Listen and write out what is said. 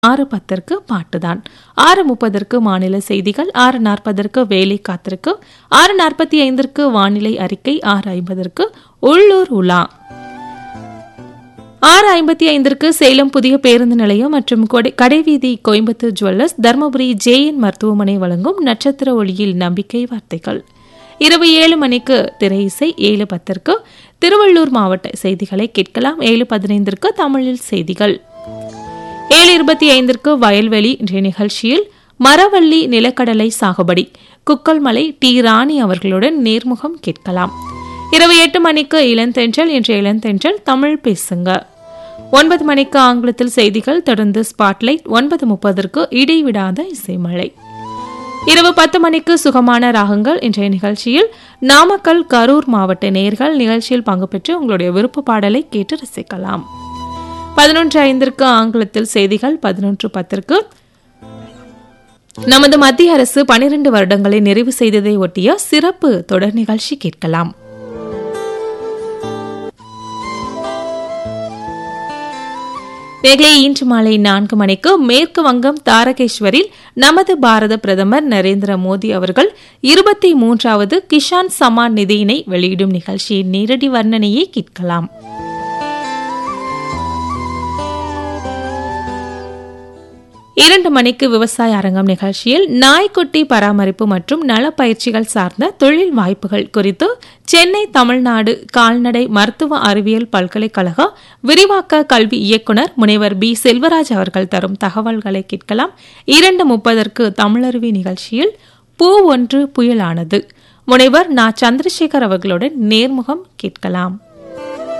ஆறு பத்திற்கு பாட்டுதான் ஆறு முப்பதற்கு மாநில செய்திகள் ஆறு நாற்பதற்கு வேலை காத்திருக்கு ஆறு நாற்பத்தி ஐந்திற்கு வானிலை அறிக்கை ஆறு ஐம்பதற்கு உள்ளூர் உலா ஆறு ஐம்பத்தி ஐந்திற்கு சேலம் புதிய பேருந்து நிலையம் மற்றும் கொடை- கடைவீதி கோயம்புத்தூர் ஜுவல்லர்ஸ் தர்மபுரி ஜேஎன் மருத்துவமனை வழங்கும் நட்சத்திர ஒளியில் நம்பிக்கை வார்த்தைகள் இரவு ஏழு மணிக்கு திரை இசை ஏழு பத்திற்கு திருவள்ளூர் மாவட்ட செய்திகளை கேட்கலாம் ஏழு பதினைந்திற்கு தமிழில் செய்திகள் ஏழு இருபத்தி ஐந்திற்கு வயல்வெளி என்ற நிகழ்ச்சியில் மரவள்ளி நிலக்கடலை சாகுபடி குக்கல்மலை டி ராணி அவர்களுடன் நேர்முகம் கேட்கலாம் இரவு எட்டு மணிக்கு இளந்தென்றல் என்ற இளந்தென்றல் தமிழ் பேசுங்க ஒன்பது மணிக்கு ஆங்கிலத்தில் செய்திகள் தொடர்ந்து ஸ்பாட்லைட் ஒன்பது முப்பதற்கு இடைவிடாத இசைமழை இரவு பத்து மணிக்கு சுகமான ராகங்கள் என்ற நிகழ்ச்சியில் நாமக்கல் கரூர் மாவட்ட நேயர்கள் நிகழ்ச்சியில் பங்கு பெற்று உங்களுடைய விருப்ப பாடலை கேட்டு ரசிக்கலாம் பதினொன்று ஐந்திற்கு ஆங்கிலத்தில் செய்திகள் பதினொன்று பத்திற்கு நமது மத்திய அரசு பனிரெண்டு வருடங்களை நிறைவு செய்ததை ஒட்டிய சிறப்பு தொடர் நிகழ்ச்சி கேட்கலாம் நேர்களே இன்று மாலை நான்கு மணிக்கு மேற்கு வங்கம் தாரகேஸ்வரில் நமது பாரத பிரதமர் நரேந்திர மோடி அவர்கள் இருபத்தி மூன்றாவது கிஷான் சமான் நிதியினை வெளியிடும் நிகழ்ச்சியின் நேரடி வர்ணனையை கேட்கலாம் இரண்டு மணிக்கு விவசாய அரங்கம் நிகழ்ச்சியில் நாய்க்குட்டி பராமரிப்பு மற்றும் நலப்பயிற்சிகள் சார்ந்த தொழில் வாய்ப்புகள் குறித்து சென்னை தமிழ்நாடு கால்நடை மருத்துவ அறிவியல் பல்கலைக்கழக விரிவாக்க கல்வி இயக்குனர் முனைவர் பி செல்வராஜ் அவர்கள் தரும் தகவல்களை கேட்கலாம் இரண்டு முப்பதற்கு தமிழருவி நிகழ்ச்சியில் பூ ஒன்று புயலானது முனைவர் நா சந்திரசேகர் அவர்களுடன் நேர்முகம் கேட்கலாம்